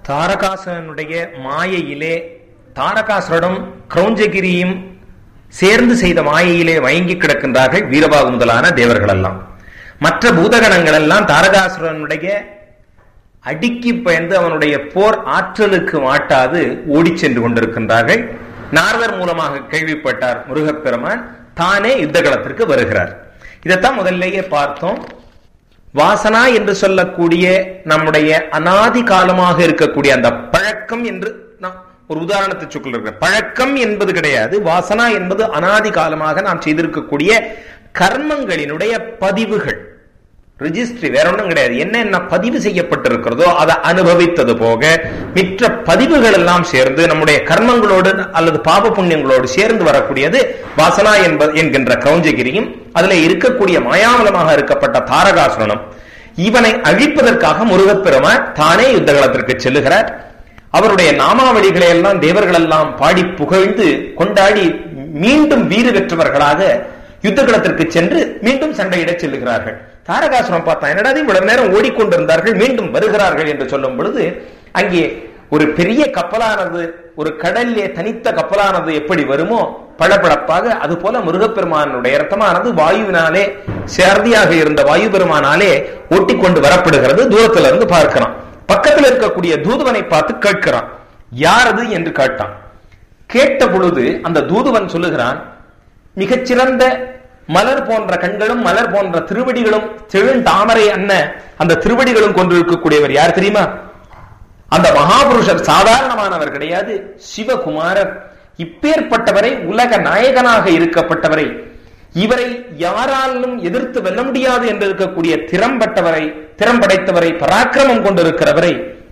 தாரகாசுரனுடைய மாயையிலே தாரகாசுரனும் கிரௌஞ்சகிரியும் சேர்ந்து செய்த மாயையிலே மயங்கி கிடக்கின்றார்கள் வீரபாகு முதலான தேவர்கள் எல்லாம் மற்ற பூதகணங்கள் எல்லாம் தாரகாசுரனுடைய அடிக்கி பயந்து அவனுடைய போர் ஆற்றலுக்கு மாட்டாது ஓடிச் சென்று கொண்டிருக்கின்றார்கள் நாரதர் மூலமாக கேள்விப்பட்டார் முருகப்பெருமான் தானே யுத்த களத்திற்கு வருகிறார் இதைத்தான் முதல்லேயே பார்த்தோம் வாசனா என்று சொல்லக்கூடிய நம்முடைய அனாதி காலமாக இருக்கக்கூடிய அந்த பழக்கம் என்று நான் ஒரு உதாரணத்தை சொல்லிருக்கிறேன் பழக்கம் என்பது கிடையாது வாசனா என்பது அனாதி காலமாக நாம் செய்திருக்கக்கூடிய கர்மங்களினுடைய பதிவுகள் ரிஜிஸ்ட்ரி வேற ஒன்றும் கிடையாது என்னென்ன பதிவு செய்யப்பட்டிருக்கிறதோ அதை அனுபவித்தது போக மிற்ற பதிவுகள் எல்லாம் சேர்ந்து நம்முடைய கர்மங்களோடு அல்லது பாப புண்ணியங்களோடு சேர்ந்து வரக்கூடியது வாசனா என்பது என்கின்ற கவுஞ்சகிரியும் அதுல இருக்கக்கூடிய மாயாமலமாக இருக்கப்பட்ட தாரகாசுரனும் இவனை அழிப்பதற்காக முருகப்பெருமான் தானே யுத்த களத்திற்கு செல்லுகிறார் அவருடைய நாமாவளிகளை எல்லாம் தேவர்கள் எல்லாம் பாடி புகழ்ந்து கொண்டாடி மீண்டும் வீறு பெற்றவர்களாக யுத்த களத்திற்கு சென்று மீண்டும் சண்டையிட செல்லுகிறார்கள் தாரகாசுரம் பார்த்தா என்னடா இவ்வளவு நேரம் ஓடிக்கொண்டிருந்தார்கள் மீண்டும் வருகிறார்கள் என்று சொல்லும் பொழுது அங்கே ஒரு பெரிய கப்பலானது ஒரு கடல்லே தனித்த கப்பலானது எப்படி வருமோ பளபளப்பாக அது போல முருகப்பெருமானுடைய ரத்தமானது வாயுவினாலே சேர்தியாக இருந்த வாயு பெருமானாலே ஓட்டிக்கொண்டு வரப்படுகிறது தூரத்துல இருந்து பார்க்கிறான் பக்கத்தில் இருக்கக்கூடிய தூதுவனை பார்த்து கேட்கிறான் யார் அது என்று கேட்டான் கேட்ட பொழுது அந்த தூதுவன் சொல்லுகிறான் மிகச்சிறந்த மலர் போன்ற கண்களும் மலர் போன்ற திருவடிகளும் செழுந்தாமரை அன்ன அந்த திருவடிகளும் கொண்டிருக்கக்கூடியவர் யார் தெரியுமா அந்த மகாபுருஷர் சாதாரணமானவர் கிடையாது சிவகுமாரர் இப்பேற்பட்டவரை உலக நாயகனாக இருக்கப்பட்டவரை இவரை யாராலும் எதிர்த்து வெல்ல முடியாது என்று இருக்கக்கூடிய திறம்பட்டவரை திறம்படைத்தவரை பராக்கிரமம் கொண்டிருக்கிறவரை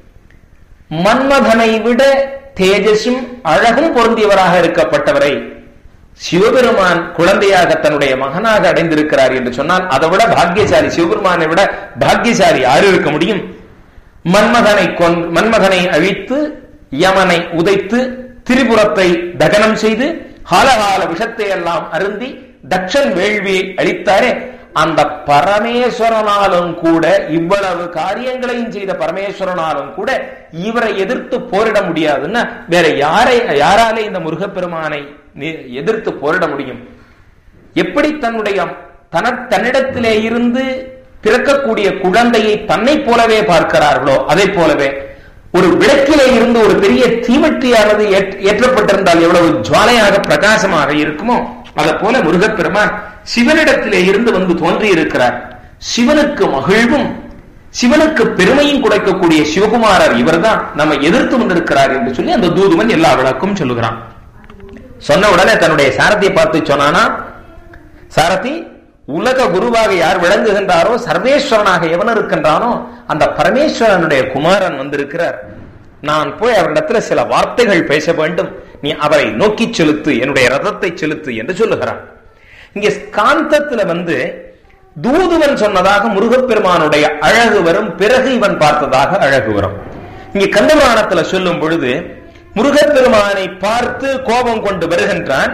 மன்மதனை விட தேஜஸும் அழகும் பொருந்தியவராக இருக்கப்பட்டவரை சிவபெருமான் குழந்தையாக தன்னுடைய மகனாக அடைந்திருக்கிறார் என்று சொன்னால் அதை விட பாக்கியசாலி சிவபெருமானை விட பாக்கியசாலி யாரு இருக்க முடியும் மன்மதனை கொன் மன்மதனை அழித்து யமனை உதைத்து திரிபுரத்தை தகனம் செய்து காலகால விஷத்தை எல்லாம் அருந்தி தக்ஷன் வேள்வியை அளித்தாரே அந்த பரமேஸ்வரனாலும் கூட இவ்வளவு காரியங்களையும் செய்த பரமேஸ்வரனாலும் கூட இவரை எதிர்த்து போரிட முடியாதுன்னா வேற யாரை யாராலே இந்த முருகப்பெருமானை எதிர்த்து போரிட முடியும் எப்படி தன்னுடைய தன தன்னிடத்திலே இருந்து பிறக்கக்கூடிய குழந்தையை தன்னை போலவே பார்க்கிறார்களோ அதை போலவே ஒரு விளக்கிலே இருந்து ஒரு பெரிய தீவட்டியானது ஏற்றப்பட்டிருந்தால் எவ்வளவு ஜுவாலையாக பிரகாசமாக இருக்குமோ அதை போல முருகப்பெருமான் சிவனிடத்திலே இருந்து வந்து தோன்றி இருக்கிறார் சிவனுக்கு மகிழ்வும் சிவனுக்கு பெருமையும் குடைக்கக்கூடிய சிவகுமாரர் இவர்தான் நம்ம எதிர்த்து வந்திருக்கிறார் என்று சொல்லி அந்த தூதுவன் எல்லா விளக்கும் சொல்லுகிறான் சொன்ன உடனே தன்னுடைய சாரதியை பார்த்து சொன்னானா சாரதி உலக குருவாக யார் விளங்குகின்றாரோ சர்வேஸ்வரனாக எவன் இருக்கின்றானோ அந்த பரமேஸ்வரனுடைய குமாரன் வந்திருக்கிறார் நான் போய் அவரிடத்துல சில வார்த்தைகள் பேச வேண்டும் நீ அவரை நோக்கி செலுத்து என்னுடைய ரதத்தை செலுத்து என்று சொல்லுகிறான் இங்கே ஸ்காந்தத்துல வந்து தூதுவன் சொன்னதாக முருகப்பெருமானுடைய அழகு வரும் பிறகு இவன் பார்த்ததாக அழகு வரும் இங்கே கந்தபுராணத்துல சொல்லும் பொழுது முருகப்பெருமானை பார்த்து கோபம் கொண்டு வருகின்றான்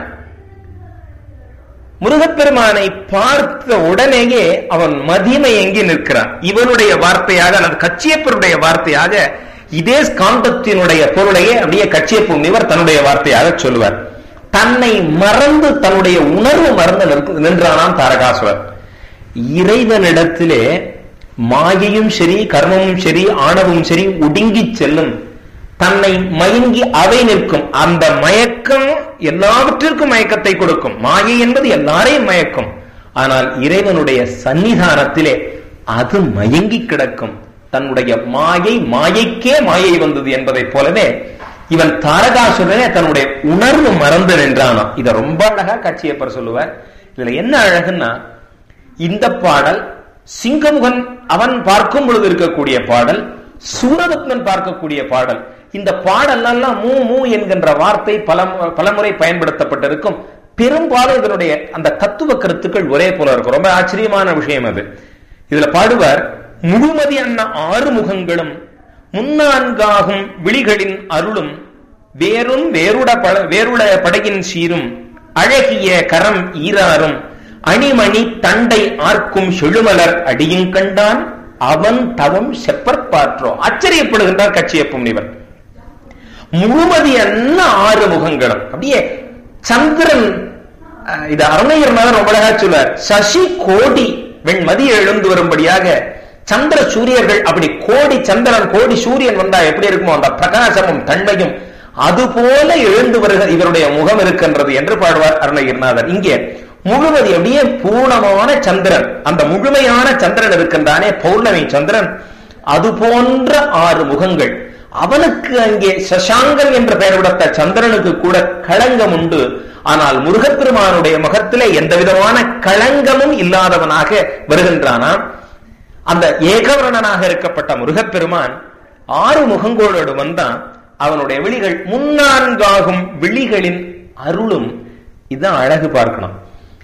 முருகப்பெருமானை பார்த்த உடனேயே அவன் மதிமயங்கி நிற்கிறான் இவனுடைய வார்த்தையாக அல்லது கச்சியப்பருடைய வார்த்தையாக இதே ஸ்காந்தத்தினுடைய பொருளையே அப்படியே கச்சியப்பு முனிவர் தன்னுடைய வார்த்தையாக சொல்லுவார் தன்னை மறந்து தன்னுடைய உணர்வு மறந்து நின்றானாம் தாரகாசுரர் இறைவனிடத்திலே மாயையும் சரி கர்மமும் சரி ஆணவும் சரி ஒடுங்கி செல்லும் தன்னை மயங்கி அவை நிற்கும் அந்த மயக்கம் எல்லாவற்றிற்கும் மயக்கத்தை கொடுக்கும் மாயை என்பது எல்லாரையும் மயக்கும் ஆனால் இறைவனுடைய சன்னிதானத்திலே அது மயங்கி கிடக்கும் தன்னுடைய மாயை மாயைக்கே மாயை வந்தது என்பதைப் போலவே இவன் தாரகாசுரனே தன்னுடைய உணர்வு மறந்து நின்றானாம் இதை ரொம்ப அழகா காட்சியப்பர் சொல்லுவார் இதுல என்ன அழகுன்னா இந்த பாடல் சிங்கமுகன் அவன் பார்க்கும் பொழுது இருக்கக்கூடிய பாடல் சூரபத்மன் பார்க்கக்கூடிய பாடல் இந்த பாடல்லாம் மூ மூ என்கின்ற வார்த்தை பல பலமுறை பயன்படுத்தப்பட்டிருக்கும் பெரும்பாலும் இதனுடைய அந்த தத்துவ கருத்துக்கள் ஒரே போல இருக்கும் ரொம்ப ஆச்சரியமான விஷயம் அது இதுல பாடுவார் முழுமதி அண்ண ஆறு முகங்களும் முன்னான்காகும் விழிகளின் அருளும் வேறும் வேருட பட வேருட படகின் சீரும் அழகிய கரம் ஈராரும் அணிமணி தண்டை ஆர்க்கும் செழுமலர் அடியும் கண்டான் அவன் தவம் செப்பற்பாற்றோ ஆச்சரியப்படுகின்றார் கட்சியப்ப முனிவர் முழுமதி என்ன ஆறு முகங்களும் அப்படியே சந்திரன் அஹ், இது அருணையர் ரொம்ப அழகா சொல்வார் சசி கோடி வெண்மதி எழுந்து வரும்படியாக சந்திர சூரியர்கள் அப்படி கோடி சந்திரன் கோடி சூரியன் வந்தா எப்படி இருக்குமோ அந்த பிரகாசமும் தன்மையும் அதுபோல எழுந்து வருகிற இவருடைய முகம் இருக்கின்றது என்று பாடுவார் அருணகிரிநாதர் இங்கே முழுவதி அப்படியே பூர்ணமான சந்திரன் அந்த முழுமையான சந்திரன் இருக்கின்றானே பௌர்ணமி சந்திரன் அது போன்ற ஆறு முகங்கள் அவனுக்கு அங்கே சசாங்கன் என்ற பெயர் விடத்த சந்திரனுக்கு கூட களங்கம் உண்டு ஆனால் முருகப்பெருமானுடைய முகத்திலே எந்த விதமான களங்கமும் இல்லாதவனாக வருகின்றானாம் அந்த ஏகவரணனாக இருக்கப்பட்ட முருகப்பெருமான் ஆறு முகங்களோடு வந்தான் அவனுடைய விழிகள் முன்னான்காகும் விழிகளின் அருளும் இதான் அழகு பார்க்கணும்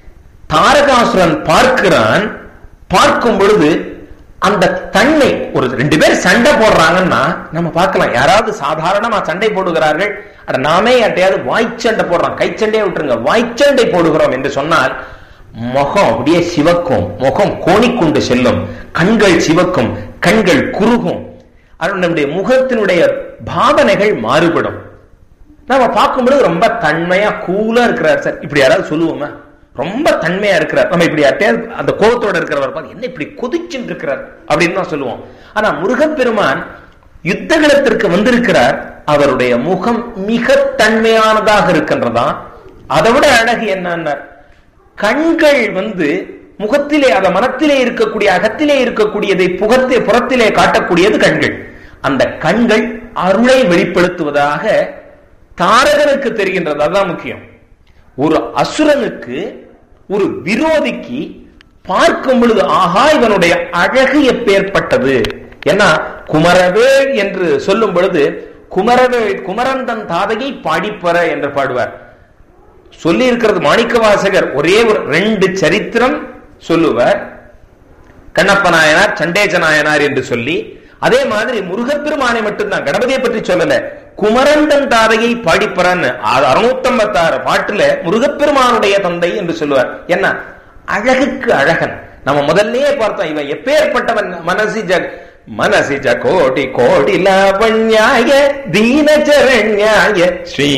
தாரகாசுரன் பார்க்கிறான் பார்க்கும் பொழுது அந்த தன்மை ஒரு ரெண்டு பேர் சண்டை போடுறாங்கன்னா நம்ம பார்க்கலாம் யாராவது சாதாரணமா சண்டை போடுகிறார்கள் அட நாமே யார்ட்டையாவது வாய்ச்சண்டை போடுறோம் கைச்சண்டையே விட்டுருங்க வாய்ச்சண்டை போடுகிறோம் என்று சொன்னால் முகம் அப்படியே சிவக்கும் முகம் கோணிக்கொண்டு செல்லும் கண்கள் சிவக்கும் கண்கள் குறுகும் அது நம்முடைய முகத்தினுடைய பாவனைகள் மாறுபடும் நாம பார்க்கும்பொழுது ரொம்ப தன்மையா கூலா இருக்கிறார் சார் இப்படி யாராவது சொல்லுவோமா ரொம்ப தன்மையா இருக்கிறார் நம்ம இப்படி யார்ட்டையாவது அந்த கோபத்தோட இருக்கிறவர் பார்த்து என்ன இப்படி கொதிச்சுட்டு இருக்கிறார் அப்படின்னு தான் சொல்லுவோம் ஆனா முருகப்பெருமான் யுத்தகலத்திற்கு வந்திருக்கிறார் அவருடைய முகம் மிக தன்மையானதாக இருக்கின்றதா அதை விட அழகு என்னன்னார் கண்கள் வந்து முகத்திலே அத மனத்திலே இருக்கக்கூடிய அகத்திலே இருக்கக்கூடியதை புகத்தே புறத்திலே காட்டக்கூடியது கண்கள் அந்த கண்கள் அருளை வெளிப்படுத்துவதாக தாரகனுக்கு தெரிகின்றது அதுதான் முக்கியம் ஒரு அசுரனுக்கு ஒரு விரோதிக்கு பார்க்கும் பொழுது ஆஹா இவனுடைய அழகு எப்பேற்பட்டது ஏன்னா குமரவேள் என்று சொல்லும் பொழுது குமரவேள் குமரந்தன் தாதையை பாடிப்பற என்று பாடுவார் சொல்லி இருக்கிறது மாணிக்க வாசகர் ஒரே ஒரு ரெண்டு சரித்திரம் சொல்லுவார் கண்ணப்ப நாயனார் சண்டேஜ நாயனார் என்று சொல்லி அதே மாதிரி முருகப்பெருமானை மட்டும்தான் கணபதியை பற்றி சொல்லல குமரந்தன் தாரையை பாடிப்பறான்னு அறுநூத்தம்பத்தாறு பாட்டுல முருகப்பெருமானுடைய தந்தை என்று சொல்லுவார் என்ன அழகுக்கு அழகன் நம்ம முதல்லயே பார்த்தோம் இவன் எப்பேற்பட்டவன் மனசிஜ மனசிஜ கோடி கோடி லாவண்யாய தீனச்சரண்யாய ஸ்ரீ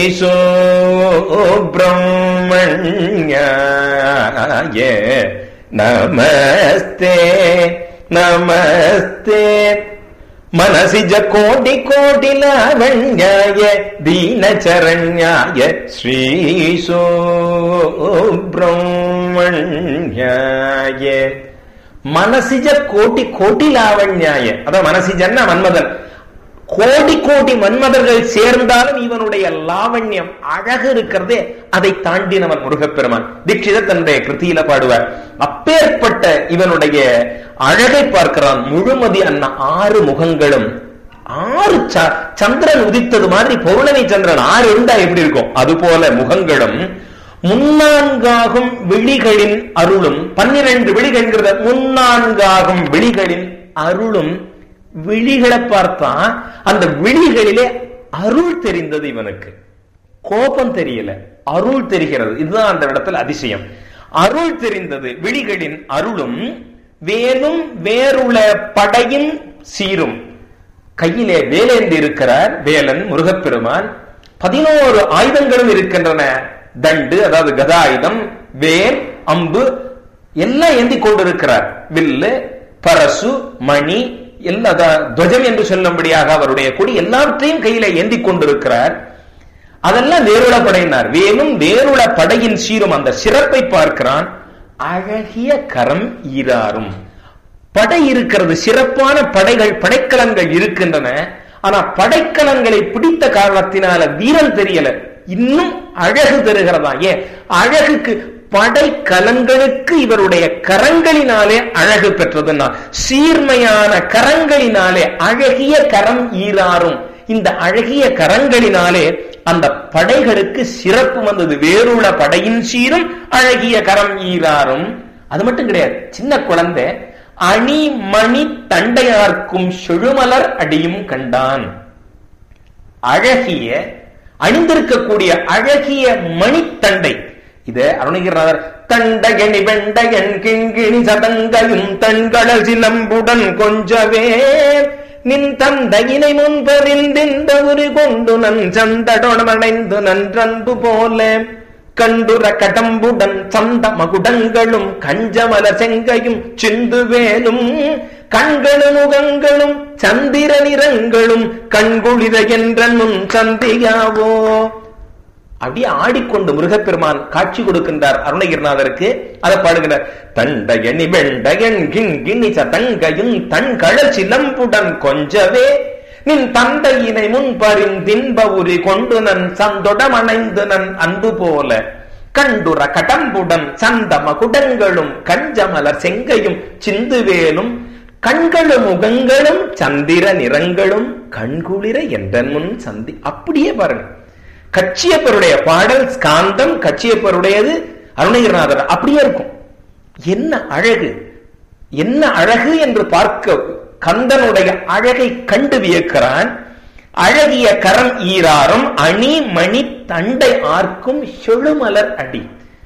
சுப்பிரமணியாய நமஸ்தே நமஸ்தே மனசிஜ கோடி கோடி லாவண்யாய தீனச்சரண்யாய ஸ்ரீ சுப்பிரமணியாய மனசிஜ கோட்டி கோட்டி லாவண்யாய அதான் மனசிஜன்னா மன்மதன் கோடி கோடி மன்மதர்கள் சேர்ந்தாலும் இவனுடைய லாவண்யம் அழகு இருக்கிறதே அதை தாண்டினவன் முருகப்பெருமான் தீட்சித தன்னுடைய கிருத்தியில பாடுவார் அப்பேற்பட்ட இவனுடைய அழகை பார்க்கிறான் முழுமதி அண்ணா ஆறு முகங்களும் ஆறு சந்திரன் உதித்தது மாதிரி பௌர்ணமி சந்திரன் ஆறு இருந்தா எப்படி இருக்கும் அது போல முகங்களும் முன்னான்காகும் விழிகளின் அருளும் பன்னிரண்டு விழிகள்ங்கிறத முன்னான்காகும் விழிகளின் அருளும் விழிகளை பார்த்தா அந்த விழிகளிலே அருள் தெரிந்தது இவனுக்கு கோபம் தெரியல அருள் தெரிகிறது இதுதான் அந்த இடத்துல அதிசயம் அருள் தெரிந்தது விழிகளின் அருளும் வேலும் வேறுள படையின் சீரும் கையிலே வேலேந்தி இருக்கிறார் வேலன் முருகப்பெருமான் பதினோரு ஆயுதங்களும் இருக்கின்றன தண்டு அதாவது கதாயுதம் வேல் அம்பு எல்லாம் ஏந்தி கொண்டிருக்கிறார் வில்லு பரசு மணி எல்லா துவஜம் என்று சொல்லும்படியாக அவருடைய கொடி எல்லாவற்றையும் கையில ஏந்தி கொண்டிருக்கிறார் அதெல்லாம் வேறுள படையினார் வேலும் வேறுள படையின் சீரும் அந்த சிறப்பை பார்க்கிறான் அழகிய கரம் ஈராறும் படை இருக்கிறது சிறப்பான படைகள் படைக்கலங்கள் இருக்கின்றன ஆனா படைக்கலங்களை பிடித்த காரணத்தினால வீரம் தெரியல இன்னும் அழகு தருகிறதா ஏன் அழகுக்கு படை கலங்களுக்கு இவருடைய கரங்களினாலே அழகு பெற்றதுன்னா சீர்மையான கரங்களினாலே அழகிய கரம் ஈராறும் இந்த அழகிய கரங்களினாலே அந்த படைகளுக்கு சிறப்பு வந்தது வேறுள்ள படையின் சீரும் அழகிய கரம் ஈராறும் அது மட்டும் கிடையாது சின்ன குழந்தை அணி மணி தண்டையார்க்கும் செழுமலர் அடியும் கண்டான் அழகிய அணிந்திருக்கக்கூடிய அழகிய மணித்தண்டை இத அருணகிரிநாதர் தண்டகணி வெண்டகன் கிண்கிணி சதங்கையும் தண்களல் சிலம்புடன் கொஞ்சவே நின் தந்தையினை முன்பறிந்திந்த உரி கொண்டு நன் சந்தடொடமடைந்து நன்றன்பு போல கண்டுர கடம்புடன் சந்த மகுடங்களும் கஞ்சமல செங்கையும் சிந்து வேலும் கண்களும் முகங்களும் சந்திர நிறங்களும் கண்குளிர என்ற முன் சந்தியாவோ அப்படியே ஆடிக்கொண்டு முருகப்பெருமான் காட்சி கொடுக்கின்றார் அருணகிரிநாதருக்கு அதை பாடுகிறார் தண்டயணி வெண்டயன் கிண்கிணி சதங்கையும் தன் கழல் சிலம்புடன் கொஞ்சவே நின் தந்தையினை முன்பறிந்தின்ப உரி கொண்டு நன் சந்தொடமணைந்து நன் அன்பு போல கண்டுர கடம்புடன் சந்தம குடங்களும் கஞ்சமலர் செங்கையும் சிந்துவேலும் கண்களும் முகங்களும் சந்திர நிறங்களும் கண்குளிர என்ற முன் சந்தி அப்படியே பாருங்க கச்சியப்பருடைய பாடல் ஸ்காந்தம் கச்சியப்பருடையது அருணகிரிநாதர் அப்படியே இருக்கும் என்ன அழகு என்ன அழகு என்று பார்க்க கந்தனுடைய அழகை கண்டு வியக்கிறான் அழகிய கரம் ஈராறும் அணி மணி தண்டை ஆர்க்கும் செழுமலர் அடி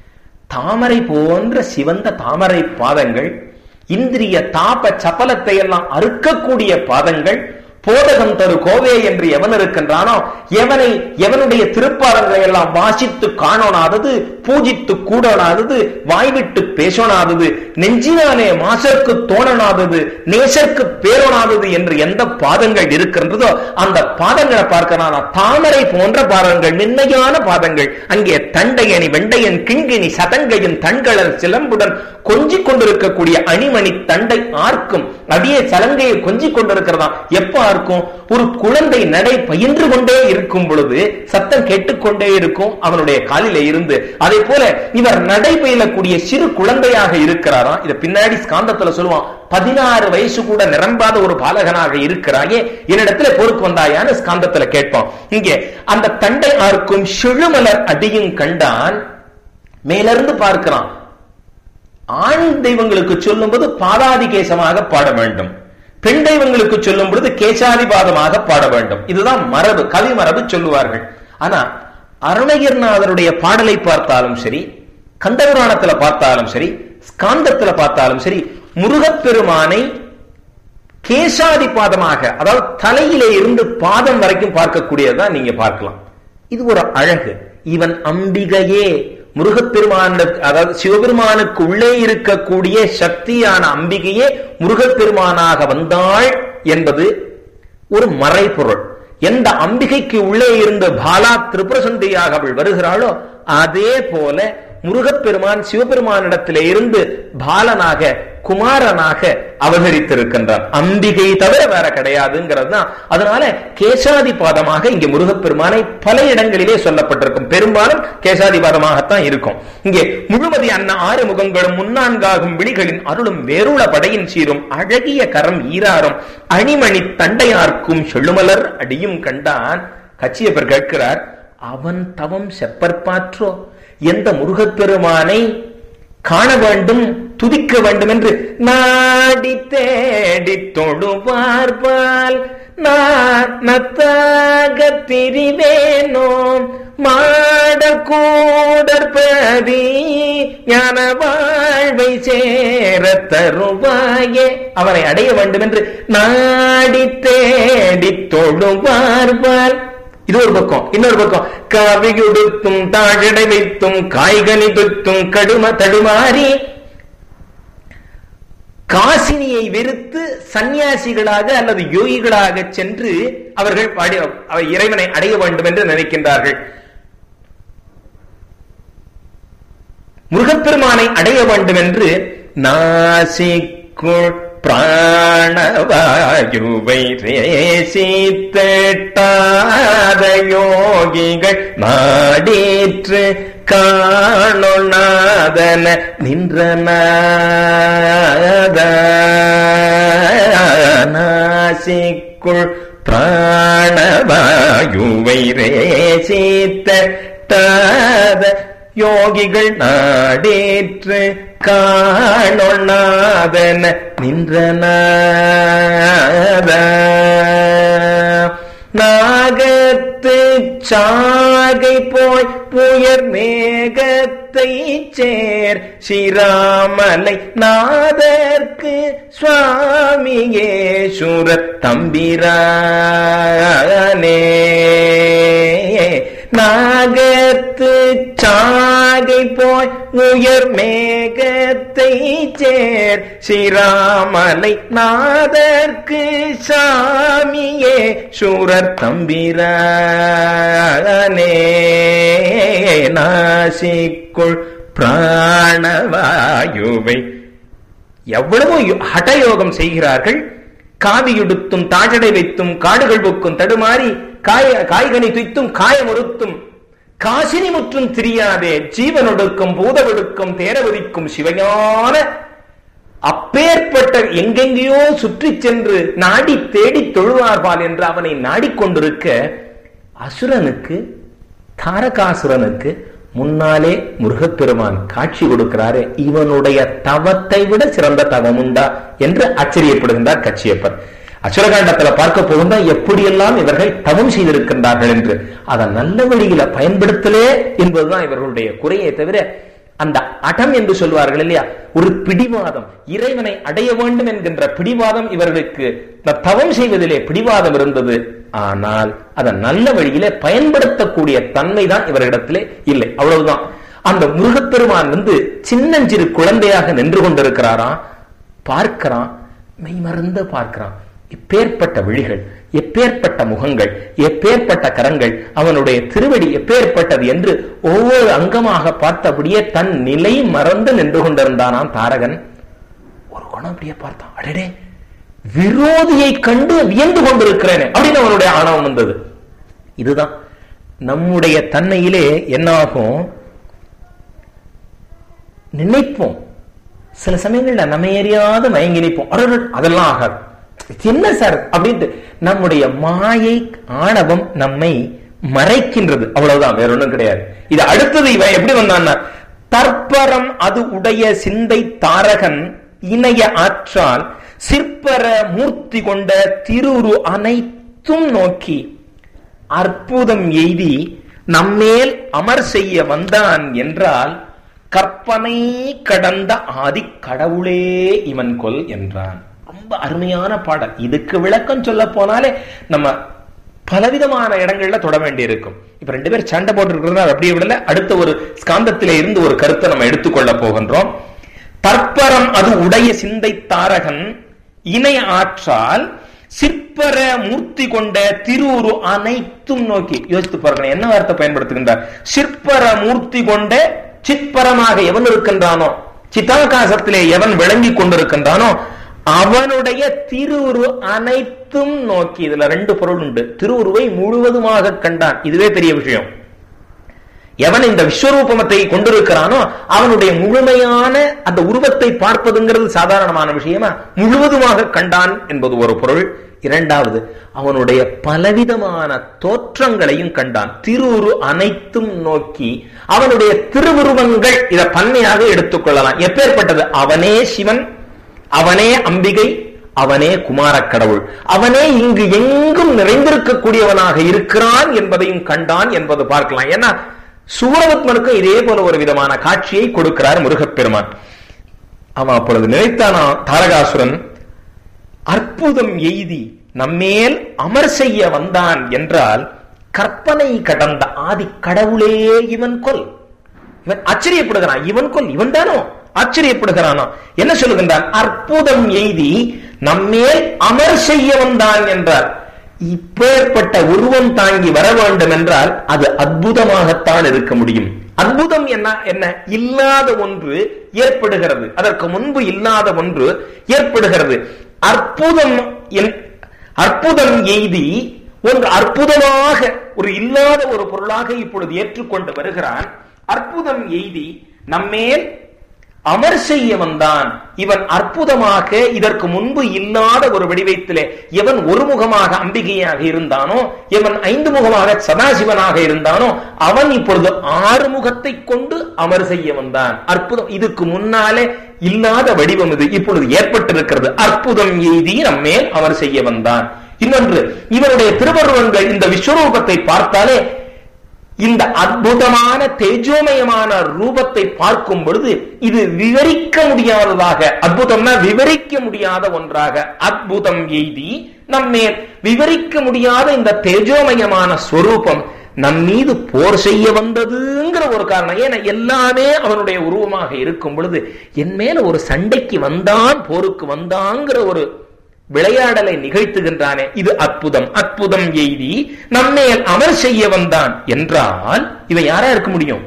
தாமரை போன்ற சிவந்த தாமரை பாதங்கள் இந்திரிய தாப சபலத்தை எல்லாம் அறுக்கக்கூடிய பாதங்கள் போதகம் தரு கோவே என்று எவன் இருக்கின்றானோ எவனை எவனுடைய திருப்பாதங்களை எல்லாம் வாசித்து காணோனாதது பூஜித்து கூடோனாதது வாய்விட்டு பேசோனாதது நெஞ்சினாலே மாசற்கு தோணனாதது நேசற்கு பேரோனாதது என்று எந்த பாதங்கள் இருக்கின்றதோ அந்த பாதங்களை பார்க்கிறான் தாமரை போன்ற பாதங்கள் நின்மையான பாதங்கள் அங்கே தண்டையணி வெண்டையன் கிண்கிணி சதங்கையின் தண்களர் சிலம்புடன் கொஞ்சிக் கொண்டிருக்கக்கூடிய அணிமணி தண்டை ஆர்க்கும் அப்படியே சலங்கையை கொஞ்சிக் கொண்டிருக்கிறதாம் எப்ப ஆர்க்கும் ஒரு குழந்தை நடை பயின்று கொண்டே இருக்கும் பொழுது சத்தம் கேட்டுக்கொண்டே இருக்கும் அவனுடைய காலில இருந்து அதே போல இவர் நடை பயிலக்கூடிய சிறு குழந்தையாக இருக்கிறாராம் இத பின்னாடி ஸ்காந்தத்துல சொல்லுவான் பதினாறு வயசு கூட நிரம்பாத ஒரு பாலகனாக இருக்கிறாயே என்னிடத்துல பொறுப்பு வந்தாயான்னு ஸ்காந்தத்துல கேட்பான் இங்கே அந்த தண்டை ஆர்க்கும் செழுமலர் அடியும் கண்டான் மேலிருந்து பார்க்கிறான் ஆண் தெய்வங்களுக்கு சொல்லும்போது பாதாதி கேசமாக பாட வேண்டும் பெண் தெய்வங்களுக்கு சொல்லும் பொழுது கேசாதிபாதமாக பாட வேண்டும் இதுதான் மரபு கவி மரபு சொல்லுவார்கள் ஆனா அருணகிரிநாதருடைய பாடலை பார்த்தாலும் சரி கந்தபுராணத்துல பார்த்தாலும் சரி ஸ்காந்தத்துல பார்த்தாலும் சரி முருகப்பெருமானை கேசாதி பாதமாக அதாவது தலையிலே இருந்து பாதம் வரைக்கும் பார்க்கக்கூடியதான் நீங்க பார்க்கலாம் இது ஒரு அழகு இவன் அம்பிகையே முருகப்பெருமான அதாவது சிவபெருமானுக்கு உள்ளே இருக்கக்கூடிய சக்தியான அம்பிகையே முருகப்பெருமானாக வந்தாள் என்பது ஒரு மறைபொருள் எந்த அம்பிகைக்கு உள்ளே இருந்து பாலா திரிபுரசுந்தியாக அவள் வருகிறாளோ அதே போல முருகப்பெருமான் சிவபெருமானிடத்திலே இருந்து பாலனாக குமாரனாக அவதரித்திருக்கின்றான் அம்பிகை தவிர வேற கிடையாதுங்கிறது தான் அதனால கேசாதிபாதமாக இங்கே முருகப்பெருமானை பல இடங்களிலே சொல்லப்பட்டிருக்கும் பெரும்பாலும் கேசாதிபாதமாகத்தான் இருக்கும் இங்கே முழுமதி அன்ன ஆறு முகங்களும் முன்னான்காகும் விழிகளின் அருளும் வேறுள படையின் சீரும் அழகிய கரம் ஈராறும் அணிமணி தண்டையார்க்கும் செழுமலர் அடியும் கண்டான் கச்சியப்பர் கேட்கிறார் அவன் தவம் செப்பற்பாற்றோ எந்த முருகப்பெருமானை காண வேண்டும் துதிக்க வேண்டும் என்று நாடி தேடி தொழுவார்பால் நத்தாக திரிவேனோ மாட கூடற்பதி ஞான வாழ்வை சேர தருவாயே அவனை அடைய வேண்டும் என்று நாடி தேடி தொழுவார்பால் இது ஒரு பக்கம் இன்னொரு பக்கம் காவியுடுத்தும் தாழடை வைத்தும் காய்கனி துத்தும் கடும தடுமாறி காசினியை வெறுத்து சன்னியாசிகளாக அல்லது யோகிகளாக சென்று அவர்கள் இறைவனை அடைய வேண்டும் என்று நினைக்கின்றார்கள் முருகப்பெருமானை அடைய வேண்டும் என்று நாசிக்குள் பிராணவாயுவை ரேசித்தாத யோகிகள் நாடேற்று காணொணாதன நின்றனாசிக்குள் பிராணவாயுவை ரேசித்த தாத யோகிகள் நாடேற்று காணொண்ணாதன நின்றன நாகத்து சாகை போய் புயர் மேகத் நாகத்தை சேர் ஸ்ரீராமலை நாதர்க்கு சுவாமியே சுரத் தம்பிரானே நாகத்து சாகை போய் உயர் மேகத்தை சேர் ஸ்ரீராமலை நாதர்க்கு சாமியே சூரர் தம்பிரானே நாசிக்குள் பிராணவாயுவை எவ்வளவோ யோ- ஹடயோகம் செய்கிறார்கள் காவியுடுத்தும் தாஜடை வைத்தும் காடுகள் புக்கும் தடுமாறி காய காய்கனி துய்த்தும் காயமுறுத்தும் காசினி முற்றும் திரியாதே ஜீவனொடுக்கும் பூதவொடுக்கும் தேரவதிக்கும் சிவஞான அப்பேற்பட்ட எங்கெங்கேயோ சுற்றிச் சென்று நாடி தேடி தொழுவார்பால் என்று அவனை நாடிக்கொண்டிருக்க அசுரனுக்கு தாரகாசுரனுக்கு முன்னாலே முருகப்பெருமான் காட்சி கொடுக்கிறாரே இவனுடைய தவத்தை விட சிறந்த தவம் உண்டா என்று ஆச்சரியப்படுகின்றார் கச்சியப்பர் அசுரகாண்டத்துல பார்க்க போகுந்தா எப்படியெல்லாம் இவர்கள் தவம் செய்திருக்கின்றார்கள் என்று அதை நல்ல வழியில பயன்படுத்தலே என்பதுதான் இவர்களுடைய குறையே தவிர அந்த அடம் என்று சொல்வார்கள் இல்லையா ஒரு பிடிவாதம் இறைவனை அடைய வேண்டும் என்கின்ற பிடிவாதம் இவர்களுக்கு த- தவம் செய்வதிலே பிடிவாதம் இருந்தது ஆனால் அதை நல்ல வழியிலே பயன்படுத்தக்கூடிய தன்மை தான் இவர்களிடத்திலே இல்லை அவ்வளவுதான் அந்த முருகப்பெருமான் வந்து சின்னஞ்சிறு குழந்தையாக நின்று கொண்டிருக்கிறாராம் பார்க்கிறான் மெய்மறந்து பார்க்கிறான் எப்பேற்பட்ட விழிகள் எப்பேற்பட்ட முகங்கள் எப்பேற்பட்ட கரங்கள் அவனுடைய திருவடி எப்பேற்பட்டது என்று ஒவ்வொரு அங்கமாக பார்த்தபடியே தன் நிலை மறந்து நின்று கொண்டிருந்தானாம் தாரகன் ஒரு குணம் அப்படியே பார்த்தான் அடடே விரோதியை கண்டு வியந்து கொண்டிருக்கிறேனே அப்படின்னு அவனுடைய ஆணவம் வந்தது இதுதான் நம்முடைய தன்மையிலே என்னாகும் நினைப்போம் சில சமயங்கள்ல நம்ம எறியாத மயங்கி நிற்போம் அடடே, அதெல்லாம் ஆகாது இது என்ன சார் அப்படின்ட்டு நம்முடைய மாயை ஆணவம் நம்மை மறைக்கின்றது அவ்வளவுதான் வேற ஒண்ணும் கிடையாது இது அடுத்தது இவன் எப்படி வந்தான்னா தற்பரம் அது உடைய சிந்தை தாரகன் இணைய ஆற்றால் சிற்பர மூர்த்தி கொண்ட திருவுரு அனைத்தும் நோக்கி அற்புதம் எய்தி நம்மேல் அமர் செய்ய வந்தான் என்றால் கற்பனை கடந்த ஆதி கடவுளே இவன் கொல் என்றான் ரொம்ப அருமையான பாடல் இதுக்கு விளக்கம் சொல்ல போனாலே நம்ம பலவிதமான இடங்கள்ல தொட வேண்டி இருக்கும் இப்ப ரெண்டு பேர் சண்டை போட்டு இருக்கிறது அப்படியே விடல அடுத்த ஒரு ஸ்காந்தத்திலே இருந்து ஒரு கருத்தை நம்ம எடுத்துக்கொள்ள போகின்றோம் தற்பரம் அது உடைய சிந்தை தாரகன் இணை ஆற்றால் சிற்பர மூர்த்தி கொண்ட திருவுரு அனைத்தும் நோக்கி யோசித்து பாருங்க என்ன வார்த்தை பயன்படுத்துகின்றார் சிற்பர மூர்த்தி கொண்ட சிற்பரமாக எவன் இருக்கின்றானோ சித்தாகாசத்திலே எவன் விளங்கி கொண்டிருக்கின்றானோ அவனுடைய திருவுரு அனைத்தும் நோக்கி இதுல ரெண்டு பொருள் உண்டு திருவுருவை முழுவதுமாக கண்டான் இதுவே பெரிய விஷயம் எவன் இந்த விஸ்வரூபமத்தை கொண்டிருக்கிறானோ அவனுடைய முழுமையான அந்த உருவத்தை பார்ப்பதுங்கிறது சாதாரணமான விஷயமா முழுவதுமாக கண்டான் என்பது ஒரு பொருள் இரண்டாவது அவனுடைய பலவிதமான தோற்றங்களையும் கண்டான் திருவுரு அனைத்தும் நோக்கி அவனுடைய திருவுருவங்கள் இத பன்மையாக எடுத்துக்கொள்ளலாம் எப்பேற்பட்டது அவனே சிவன் அவனே அம்பிகை அவனே குமாரக் கடவுள் அவனே இங்கு எங்கும் நிறைந்திருக்கக்கூடியவனாக இருக்கிறான் என்பதையும் கண்டான் என்பது பார்க்கலாம் ஏன்னா சூரபத்மனுக்கும் இதே போல ஒரு விதமான காட்சியை கொடுக்கிறார் முருகப்பெருமான் அவன் அப்பொழுது நினைத்தானா தாரகாசுரன் அற்புதம் எய்தி நம்மேல் அமர் செய்ய வந்தான் என்றால் கற்பனை கடந்த ஆதி கடவுளே இவன் கொல் இவன் ஆச்சரியப்படுகிறான் இவன் கொல் இவன் தானோ ஆச்சரியப்படுகிறானா என்ன சொல்லுகின்றான் அற்புதம் எய்தி நம்மேல் அமர் செய்ய வந்தான் என்றார் இப்பேற்பட்ட உருவம் தாங்கி வர வேண்டும் என்றால் அது அற்புதமாகத்தான் இருக்க முடியும் அற்புதம் என்ன என்ன இல்லாத ஒன்று ஏற்படுகிறது அதற்கு முன்பு இல்லாத ஒன்று ஏற்படுகிறது அற்புதம் என்- அற்புதம் எய்தி ஒன்று அற்புதமாக ஒரு இல்லாத ஒரு பொருளாக இப்பொழுது ஏற்றுக்கொண்டு வருகிறான் அற்புதம் எய்தி நம்மேல் அமர் செய்ய வந்தான் இவன் அற்புதமாக இதற்கு முன்பு இல்லாத ஒரு வடிவத்திலே எவன் ஒரு முகமாக அம்பிகையாக இருந்தானோ எவன் ஐந்து முகமாக சதாசிவனாக இருந்தானோ அவன் இப்பொழுது ஆறு முகத்தை கொண்டு அமர் செய்ய வந்தான் அற்புதம் இதுக்கு முன்னாலே இல்லாத வடிவம் இது இப்பொழுது ஏற்பட்டிருக்கிறது அற்புதம் எய்தி நம்மேல் அமர் செய்ய வந்தான் இன்னொன்று இவருடைய திருவருவங்கள் இந்த விஸ்வரூபத்தை பார்த்தாலே இந்த அற்புதமான தேஜோமயமான ரூபத்தை பார்க்கும் பொழுது இது விவரிக்க முடியாததாக அற்புதம்னா விவரிக்க முடியாத ஒன்றாக அற்புதம் எய்தி நம்மேல் விவரிக்க முடியாத இந்த தேஜோமயமான ஸ்வரூபம் நம் மீது போர் செய்ய வந்ததுங்கிற ஒரு காரணம் ஏன்னா எல்லாமே அவனுடைய உருவமாக இருக்கும் பொழுது என் மேல ஒரு சண்டைக்கு வந்தான் போருக்கு வந்தாங்கிற ஒரு விளையாடலை நிகழ்த்துகின்றானே இது அற்புதம் அற்புதம் எய்தி நம்மேல் அமர் செய்ய வந்தான் என்றால் இவன் யாரா இருக்க முடியும்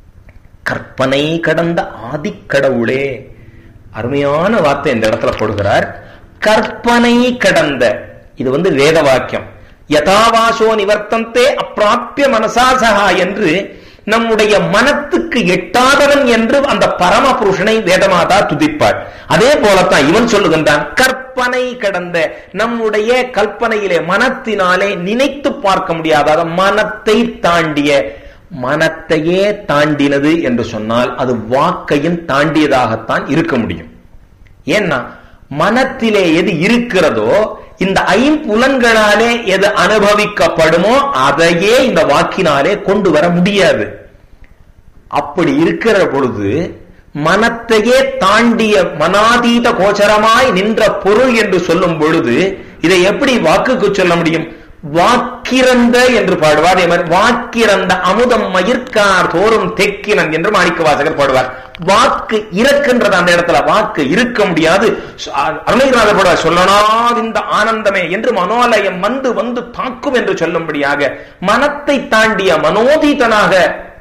கற்பனை கடந்த ஆதிக்கடவுளே அருமையான வார்த்தை இந்த இடத்துல போடுகிறார் கற்பனை கடந்த இது வந்து வேத வாக்கியம் யதாவாசோ நிவர்த்தந்தே அப்பிராப்பிய மனசாசகா என்று நம்முடைய மனத்துக்கு எட்டாதவன் என்று அந்த பரம புருஷனை வேதமாதா துதிப்பாள் அதே போலத்தான் இவன் சொல்லுகின்றான் கற்பனை கடந்த நம்முடைய கல்பனையிலே மனத்தினாலே நினைத்து பார்க்க முடியாத மனத்தை தாண்டிய மனத்தையே தாண்டினது என்று சொன்னால் அது வாக்கையும் தாண்டியதாகத்தான் இருக்க முடியும் ஏன்னா மனத்திலே எது இருக்கிறதோ இந்த ஐம்புலன்களாலே எது அனுபவிக்கப்படுமோ அதையே இந்த வாக்கினாலே கொண்டு வர முடியாது அப்படி இருக்கிற பொழுது மனத்தையே தாண்டிய மனாதீத கோச்சரமாய் நின்ற பொருள் என்று சொல்லும் பொழுது இதை எப்படி வாக்குக்கு சொல்ல முடியும் வாக்கிறந்த என்று பாடுவார் அதே மாதிரி வாக்கிறந்த அமுதம் மயிர்கார் தோறும் தெக்கினன் என்று மாணிக்க வாசகர் பாடுவார் வாக்கு இறக்கின்றது அந்த இடத்துல வாக்கு இருக்க முடியாது அருணகிரிநாதர் பாடுவார் சொல்லனாது இந்த ஆனந்தமே என்று மனோலயம் வந்து வந்து தாக்கும் என்று சொல்லும்படியாக மனத்தை தாண்டிய மனோதீதனாக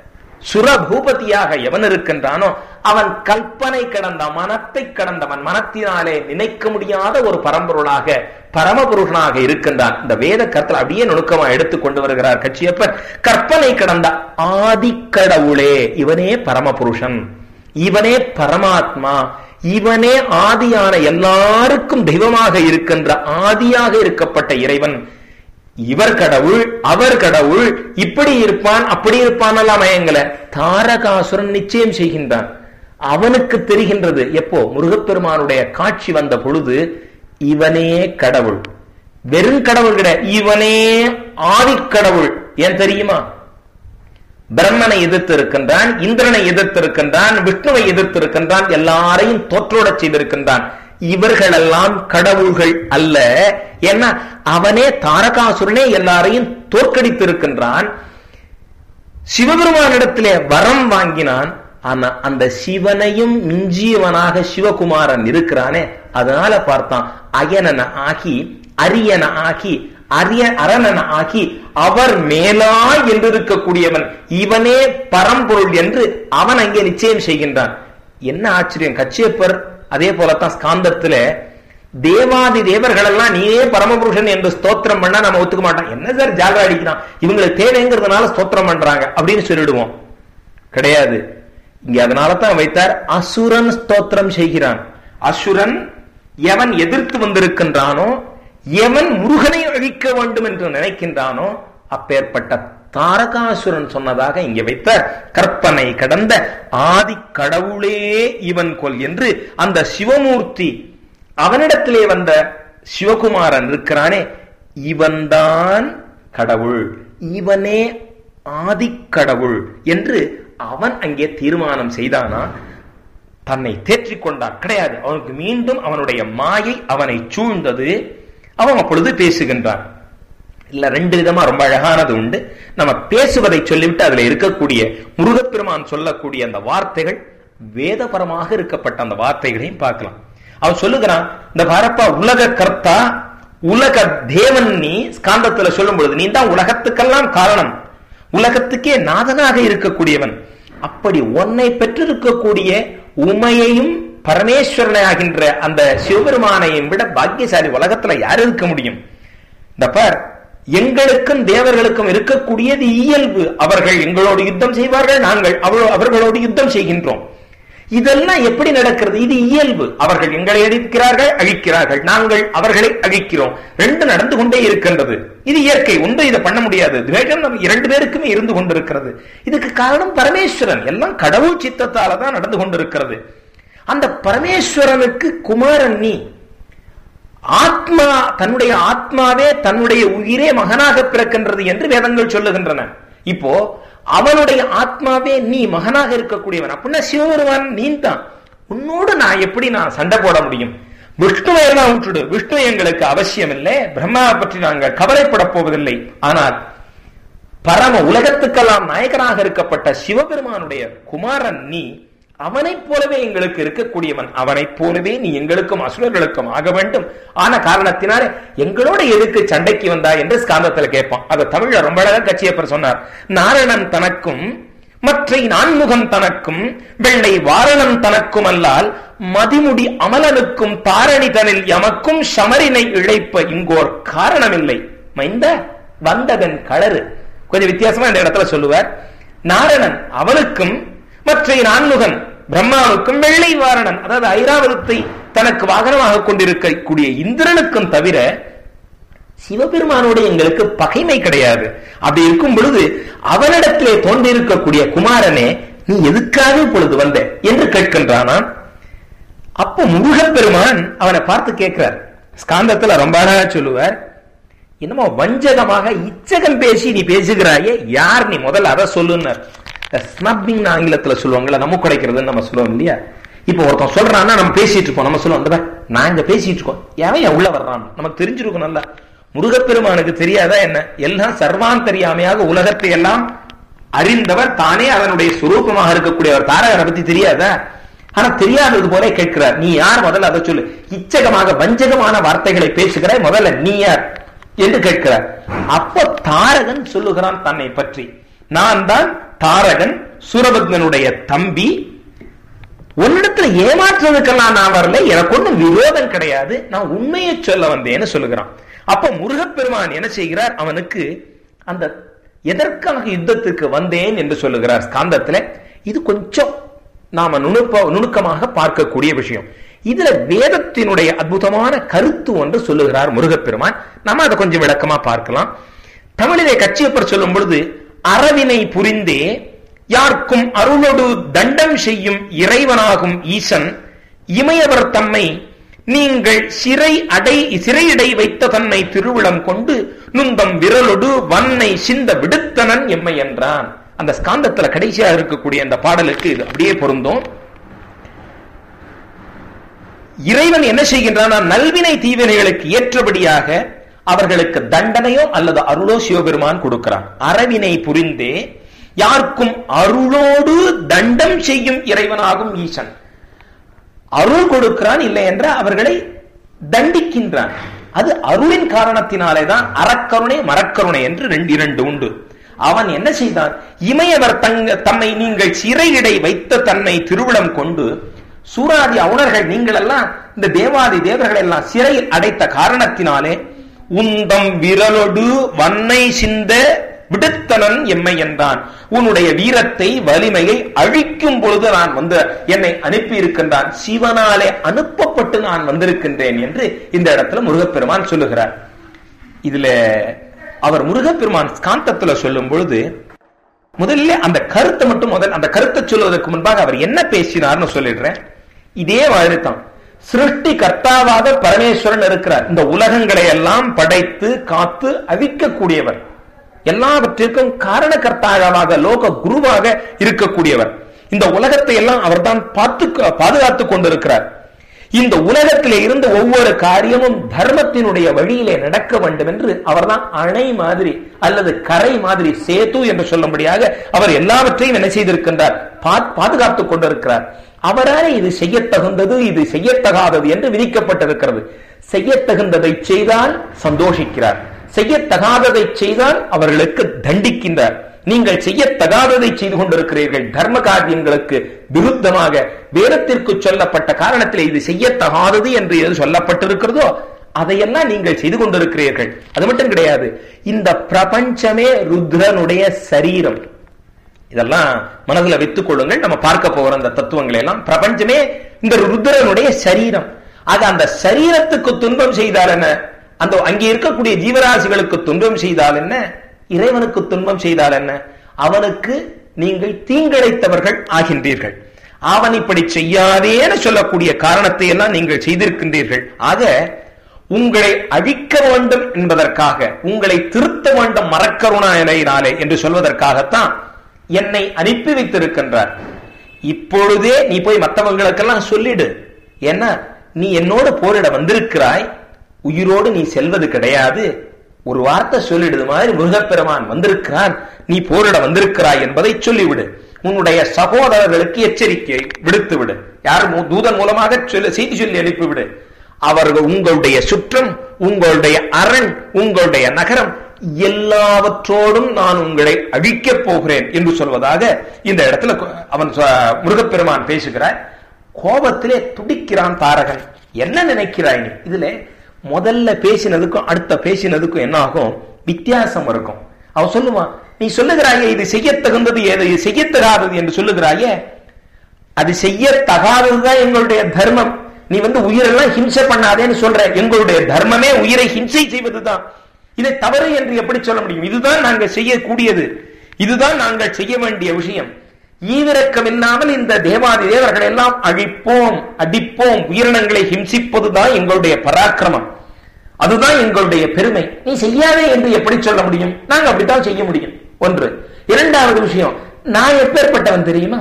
சுரபூபதியாக எவன் இருக்கின்றானோ அவன் கல்பனை கடந்த மனத்தை கடந்தவன் மனத்தினாலே நினைக்க முடியாத ஒரு பரம்பொருளாக பரமபுருஷனாக இருக்கின்றான் இந்த வேத கருத்தில் அப்படியே நுணுக்கமா எடுத்து கொண்டு வருகிறார் கட்சியப்பர் கற்பனை கடந்த ஆதிக்கடவுளே இவனே பரமபுருஷன் இவனே பரமாத்மா இவனே ஆதியான எல்லாருக்கும் தெய்வமாக இருக்கின்ற ஆதியாக இருக்கப்பட்ட இறைவன் இவர் கடவுள் அவர் கடவுள் இப்படி இருப்பான் அப்படி இருப்பான் எல்லாம் மயங்கல தாரகாசுரன் நிச்சயம் செய்கின்றான் அவனுக்கு தெரிகின்றது எப்போ முருகப்பெருமானுடைய காட்சி வந்த பொழுது இவனே கடவுள் வெறும் கடவுள் கிடையாது இவனே ஆதிக்கடவுள் ஏன் தெரியுமா பிரம்மனை எதிர்த்து இருக்கின்றான் இந்திரனை எதிர்த்து இருக்கின்றான் விஷ்ணுவை எதிர்த்து இருக்கின்றான் எல்லாரையும் தோற்றோட செய்திருக்கின்றான் இவர்களெல்லாம் கடவுள்கள் அல்ல ஏன்னா அவனே தாரகாசுரனே எல்லாரையும் தோற்கடித்திருக்கின்றான் சிவபெருமானிடத்திலே வரம் வாங்கினான் ஆனா அந்த சிவனையும் மிஞ்சியவனாக சிவகுமாரன் இருக்கிறானே அதனால பார்த்தான் அயனன ஆகி அரியன ஆகி அரிய அரணன ஆகி அவர் மேலா என்று இருக்கக்கூடியவன் இவனே பரம்பொருள் என்று அவன் அங்கே நிச்சயம் செய்கின்றான் என்ன ஆச்சரியம் கச்சியப்பர் அதே போலத்தான் ஸ்காந்தத்துல தேவாதி தேவர்கள் எல்லாம் நீயே பரமபுருஷன் என்று ஸ்தோத்திரம் பண்ணா நம்ம ஒத்துக்க மாட்டோம் என்ன சார் ஜாக அடிக்கிறான் இவங்களுக்கு தேவைங்கிறதுனால ஸ்தோத்திரம் பண்றாங்க அப்படின்னு சொல்லிடுவோம் கிடையாது இங்க அதனால தான் வைத்தார் அசுரன் ஸ்தோத்திரம் செய்கிறான் அசுரன் எவன் எதிர்த்து வந்திருக்கின்றானோ எவன் முருகனை அழிக்க வேண்டும் என்று நினைக்கின்றானோ அப்பேற்பட்ட தாரகாசுரன் சொன்னதாக இங்கே வைத்த கற்பனை கடந்த ஆதி கடவுளே இவன் கொல் என்று அந்த சிவமூர்த்தி அவனிடத்திலே வந்த சிவகுமாரன் இருக்கிறானே இவன்தான் கடவுள் இவனே ஆதிக்கடவுள் என்று அவன் அங்கே தீர்மானம் செய்தானா தன்னை தேற்றிக் கொண்டான் கிடையாது அவனுக்கு மீண்டும் அவனுடைய மாயை அவனை சூழ்ந்தது அவன் அப்பொழுது பேசுகின்றான் இல்ல ரெண்டு விதமா ரொம்ப அழகானது உண்டு நம்ம பேசுவதை சொல்லிவிட்டு அதுல இருக்கக்கூடிய முருகப்பெருமான் சொல்லக்கூடிய அந்த வார்த்தைகள் வேதபரமாக இருக்கப்பட்ட அந்த வார்த்தைகளையும் பார்க்கலாம் அவன் சொல்லுகிறான் இந்த பாரப்பா உலக கர்த்தா உலக தேவன் நீ ஸ்காந்தத்துல சொல்லும் பொழுது நீ தான் உலகத்துக்கெல்லாம் காரணம் உலகத்துக்கே நாதனாக இருக்கக்கூடியவன் அப்படி உன்னை பெற்றிருக்கக்கூடிய உமையையும் பரமேஸ்வரனாகின்ற அந்த சிவபெருமானையும் விட பாக்கியசாலி உலகத்துல யார் இருக்க முடியும் இந்த பார் எங்களுக்கும் தேவர்களுக்கும் இருக்கக்கூடியது இயல்பு அவர்கள் எங்களோடு யுத்தம் செய்வார்கள் நாங்கள் அவர்களோடு யுத்தம் செய்கின்றோம் இதெல்லாம் எப்படி நடக்கிறது இது இயல்பு அவர்கள் எங்களை அழிக்கிறார்கள் அழிக்கிறார்கள் நாங்கள் அவர்களை அழிக்கிறோம் ரெண்டு நடந்து கொண்டே இருக்கின்றது இது இயற்கை ஒன்று இதை பண்ண முடியாது துவேஷம் நம்ம இரண்டு பேருக்குமே இருந்து கொண்டிருக்கிறது இதுக்கு காரணம் பரமேஸ்வரன் எல்லாம் கடவுள் சித்தத்தால தான் நடந்து கொண்டிருக்கிறது அந்த பரமேஸ்வரனுக்கு குமாரன் நீ ஆத்மா தன்னுடைய ஆத்மாவே தன்னுடைய உயிரே மகனாக பிறக்கின்றது என்று வேதங்கள் சொல்லுகின்றன இப்போ அவனுடைய ஆத்மாவே நீ மகனாக இருக்கக்கூடியவன் அப்படின்னா சிவபெருமான் நீ தான் உன்னோடு நான் எப்படி நான் சண்டை போட முடியும் விஷ்ணுவை எல்லாம் விட்டுடு விஷ்ணு எங்களுக்கு அவசியம் இல்லை பிரம்மாவை பற்றி நாங்கள் கவலைப்பட போவதில்லை ஆனால் பரம உலகத்துக்கெல்லாம் நாயகனாக இருக்கப்பட்ட சிவபெருமானுடைய குமாரன் நீ அவனைப் போலவே எங்களுக்கு இருக்கக்கூடியவன் அவனைப் போலவே நீ எங்களுக்கும் அசுரர்களுக்கும் ஆக வேண்டும் ஆன காரணத்தினாலே எங்களோட எதுக்கு சண்டைக்கு வந்தா என்று ஸ்காந்தத்துல கேட்பான் அதை தமிழ்ல ரொம்ப அழகா கட்சியப்பர் சொன்னார் நாரணன் தனக்கும் மற்ற நான்முகம் தனக்கும் வெள்ளை வாரணம் தனக்கும் அல்லால் மதிமுடி அமலனுக்கும் தாரணிதனில் எமக்கும் சமரினை இழைப்ப இங்கோர் காரணமில்லை மைந்த வந்ததன் களறு கொஞ்சம் வித்தியாசமா இந்த இடத்துல சொல்லுவார் நாரணன் அவனுக்கும் மற்ற நான்முகன் பிரம்மாவுக்கும் வெள்ளை வாரணன் அதாவது ஐராவதத்தை தனக்கு வாகனமாக கொண்டிருக்கக்கூடிய இந்திரனுக்கும் தவிர சிவபெருமானோடு எங்களுக்கு பகைமை கிடையாது அப்படி இருக்கும் பொழுது அவனிடத்திலே தோன்றியிருக்கக்கூடிய குமாரனே நீ எதுக்காக இப்பொழுது வந்த என்று கேட்கின்றானாம் அப்ப முருகப்பெருமான் அவனை பார்த்து கேட்கிறார் ஸ்காந்தத்துல ரொம்ப அழகா சொல்லுவார் என்னமோ வஞ்சகமாக இச்சகம் பேசி நீ பேசுகிறாயே யார் நீ முதல்ல அதை சொல்லுன்னார் ஸ்னப்பிங் ஆங்கிலத்துல சொல்லுவாங்கல்ல நம்ம குறைக்கிறதுன்னு நம்ம சொல்லுவோம் இல்லையா இப்போ ஒருத்தன் சொல்றான்னா நம்ம பேசிட்டு இருக்கோம் நம்ம சொல்லுவோம் இந்த நான் இங்க பேசிட்டு இருக்கோம் எவன் என் உள்ள வர்றான் நமக்கு தெரிஞ்சிருக்கும் நல்லா முருகப்பெருமானுக்கு தெரியாதா என்ன எல்லாம் சர்வாந்தரியாமையாக உலகத்தை எல்லாம் அறிந்தவர் தானே அதனுடைய சுரூபமாக இருக்கக்கூடியவர் தாரகரை பத்தி தெரியாதா ஆனா தெரியாதது போல கேட்கிறார் நீ யார் முதல்ல அதை சொல்லு இச்சகமாக வஞ்சகமான வார்த்தைகளை பேசுகிறாய் முதல்ல நீ யார் என்று கேட்கிறார் அப்போ தாரகன் சொல்லுகிறான் தன்னை பற்றி நான் தான் தாரகன் சூரபத்மனுடைய தம்பி உன்னிடத்துல ஏமாற்றுறதுக்கெல்லாம் நான் வரல எனக்கு ஒன்றும் விரோதம் கிடையாது நான் உண்மையை சொல்ல வந்தேன்னு சொல்லுகிறான் அப்ப முருகப்பெருமான் என்ன செய்கிறார் அவனுக்கு அந்த எதற்காக யுத்தத்துக்கு வந்தேன் என்று சொல்லுகிறார் ஸ்காந்தத்துல இது கொஞ்சம் நாம நுணுப்ப நுணுக்கமாக பார்க்கக்கூடிய விஷயம் இதுல வேதத்தினுடைய அற்புதமான கருத்து ஒன்று சொல்லுகிறார் முருகப்பெருமான் நம்ம அதை கொஞ்சம் விளக்கமா பார்க்கலாம் தமிழிலே கட்சியப்பர் சொல்லும் பொழுது அறவினை புரிந்தே யாருக்கும் அருளொடு தண்டம் செய்யும் இறைவனாகும் ஈசன் இமையவர் தம்மை நீங்கள் சிறை அடை சிறையடை வைத்த தன்னை திருவிழம் கொண்டு நுந்தம் விரலொடு வன்னை சிந்த விடுத்தனன் எம்மை என்றான் அந்த ஸ்காந்தத்துல கடைசியா இருக்கக்கூடிய அந்த பாடலுக்கு இது அப்படியே பொருந்தும் இறைவன் என்ன செய்கின்றான் நல்வினை தீவினைகளுக்கு ஏற்றபடியாக அவர்களுக்கு தண்டனையோ அல்லது அருளோ சிவபெருமான் கொடுக்கிறான் அறவினை புரிந்தே யாருக்கும் அருளோடு தண்டம் செய்யும் இறைவனாகும் ஈசன் அருள் கொடுக்கிறான் இல்லை என்ற அவர்களை தண்டிக்கின்றான் அது அருளின் காரணத்தினாலே தான் அறக்கருணை மரக்கருணை என்று ரெண்டு இரண்டு உண்டு அவன் என்ன செய்தான் இமையவர் தங்க தம்மை நீங்கள் சிறையிடை வைத்த தன்னை திருவிழம் கொண்டு சூராதி அவுணர்கள் நீங்கள் எல்லாம் இந்த தேவாதி தேவர்கள் எல்லாம் சிறையில் அடைத்த காரணத்தினாலே உந்தம் விரலொடு வன்னை சிந்த விடுத்தனன் எம்மை என்றான் உன்னுடைய வீரத்தை வலிமையை அழிக்கும் பொழுது நான் வந்து என்னை அனுப்பி இருக்கின்றான் சிவனாலே அனுப்பப்பட்டு நான் வந்திருக்கின்றேன் என்று இந்த இடத்துல முருகப்பெருமான் சொல்லுகிறார் இதுல அவர் முருகப்பெருமான் ஸ்காந்தத்துல சொல்லும் பொழுது முதல்ல அந்த கருத்தை மட்டும் முதல் அந்த கருத்தை சொல்வதற்கு முன்பாக அவர் என்ன பேசினார்னு சொல்லிடுறேன் இதே மாதிரி தான் சிருஷ்டி கர்த்தாவாக பரமேஸ்வரன் இருக்கிறார் இந்த உலகங்களை எல்லாம் படைத்து காத்து அவிக்கக்கூடியவர் எல்லாவற்றிற்கும் காரணகர்த்தாவாக லோக குருவாக இருக்கக்கூடியவர் இந்த உலகத்தை எல்லாம் அவர்தான் பார்த்து பாதுகாத்துக் கொண்டிருக்கிறார் இந்த உலகத்திலே இருந்து ஒவ்வொரு காரியமும் தர்மத்தினுடைய வழியிலே நடக்க வேண்டும் என்று அவர்தான் அணை மாதிரி அல்லது கரை மாதிரி சேது என்று சொல்லும்படியாக அவர் எல்லாவற்றையும் என்ன செய்திருக்கின்றார் பாதுகாத்துக் கொண்டிருக்கிறார் அவரால் இது செய்யத்தகுந்தது இது செய்யத்தகாதது என்று விதிக்கப்பட்டிருக்கிறது செய்யத்தகுந்ததை செய்தால் சந்தோஷிக்கிறார் செய்யத்தகாததை செய்தால் அவர்களுக்கு தண்டிக்கின்றார் நீங்கள் செய்யத்தகாததை செய்து கொண்டிருக்கிறீர்கள் தர்ம காரியங்களுக்கு விருத்தமாக வேதத்திற்கு சொல்லப்பட்ட காரணத்தில் இது செய்யத்தகாதது என்று எது சொல்லப்பட்டிருக்கிறதோ அதையெல்லாம் நீங்கள் செய்து கொண்டிருக்கிறீர்கள் அது மட்டும் கிடையாது இந்த பிரபஞ்சமே ருத்ரனுடைய சரீரம் இதெல்லாம் மனதில் வைத்துக் கொள்ளுங்கள் நம்ம பார்க்க போகிற அந்த தத்துவங்களை எல்லாம் பிரபஞ்சமே இந்த ருத்ரனுடைய சரீரம் ஆக அந்த சரீரத்துக்கு துன்பம் செய்தால் என்ன அந்த அங்கே இருக்கக்கூடிய ஜீவராசிகளுக்கு துன்பம் செய்தால் என்ன இறைவனுக்கு துன்பம் செய்தால் என்ன அவனுக்கு நீங்கள் தீங்கிழைத்தவர்கள் ஆகின்றீர்கள் அவன் இப்படி செய்யாதேன்னு சொல்லக்கூடிய காரணத்தை எல்லாம் நீங்கள் செய்திருக்கின்றீர்கள் ஆக உங்களை அழிக்க வேண்டும் என்பதற்காக உங்களை திருத்த வேண்டும் மரக்கருணா நிலையினாலே என்று சொல்வதற்காகத்தான் என்னை அனுப்பி வைத்திருக்கின்றார் இப்பொழுதே நீ போய் மற்றவங்களுக்கெல்லாம் சொல்லிடு ஏன்னா நீ என்னோட போரிட வந்திருக்கிறாய் உயிரோடு நீ செல்வது கிடையாது ஒரு வார்த்தை சொல்லிடுது மாதிரி முருகப்பெருமான் வந்திருக்கிறான் நீ போரிட வந்திருக்கிறாய் என்பதை சொல்லிவிடு உன்னுடைய சகோதரர்களுக்கு எச்சரிக்கை விடுத்து விடு யார் மூ- தூதன் மூலமாக சொல்லி செய்தி சொல்லி அனுப்பிவிடு அவர்கள் உங்களுடைய சுற்றம் உங்களுடைய அரண் உங்களுடைய நகரம் எல்லாவற்றோடும் நான் உங்களை அழிக்கப் போகிறேன் என்று சொல்வதாக இந்த இடத்துல கொ- அவன் சொ- முருகப்பெருமான் பேசுகிறார் கோபத்திலே துடிக்கிறான் தாரகன் என்ன நினைக்கிறாய் நீ இதுல முதல்ல பேசினதுக்கும் அடுத்த பேசினதுக்கும் என்ன ஆகும் வித்தியாசம் இருக்கும் அவன் சொல்லுவான் நீ சொல்லுகிறாயே இது செய்யத்தகுந்தது ஏது இது செய்யத்தகாதது என்று சொல்லுகிறாயே அது செய்ய தகாததுதான் எங்களுடைய தர்மம் நீ வந்து உயிரெல்லாம் ஹிம்சை பண்ணாதேன்னு சொல்ற எங்களுடைய தர்மமே உயிரை ஹிம்சை செய்வதுதான் இதை தவறு என்று எப்படி சொல்ல முடியும் இதுதான் நாங்கள் செய்யக்கூடியது இதுதான் நாங்கள் செய்ய வேண்டிய விஷயம் ஈவிரக்கம் இல்லாமல் இந்த தேவாதி தேவர்களை எல்லாம் அழிப்போம் அடிப்போம் உயிரினங்களை ஹிம்சிப்பதுதான் எங்களுடைய பராக்கிரமம் அதுதான் எங்களுடைய பெருமை நீ செய்யாதே என்று எப்படி சொல்ல முடியும் நாங்க அப்படித்தான் செய்ய முடியும் ஒன்று இரண்டாவது விஷயம் நான் எப்பேற்பட்டவன் தெரியுமா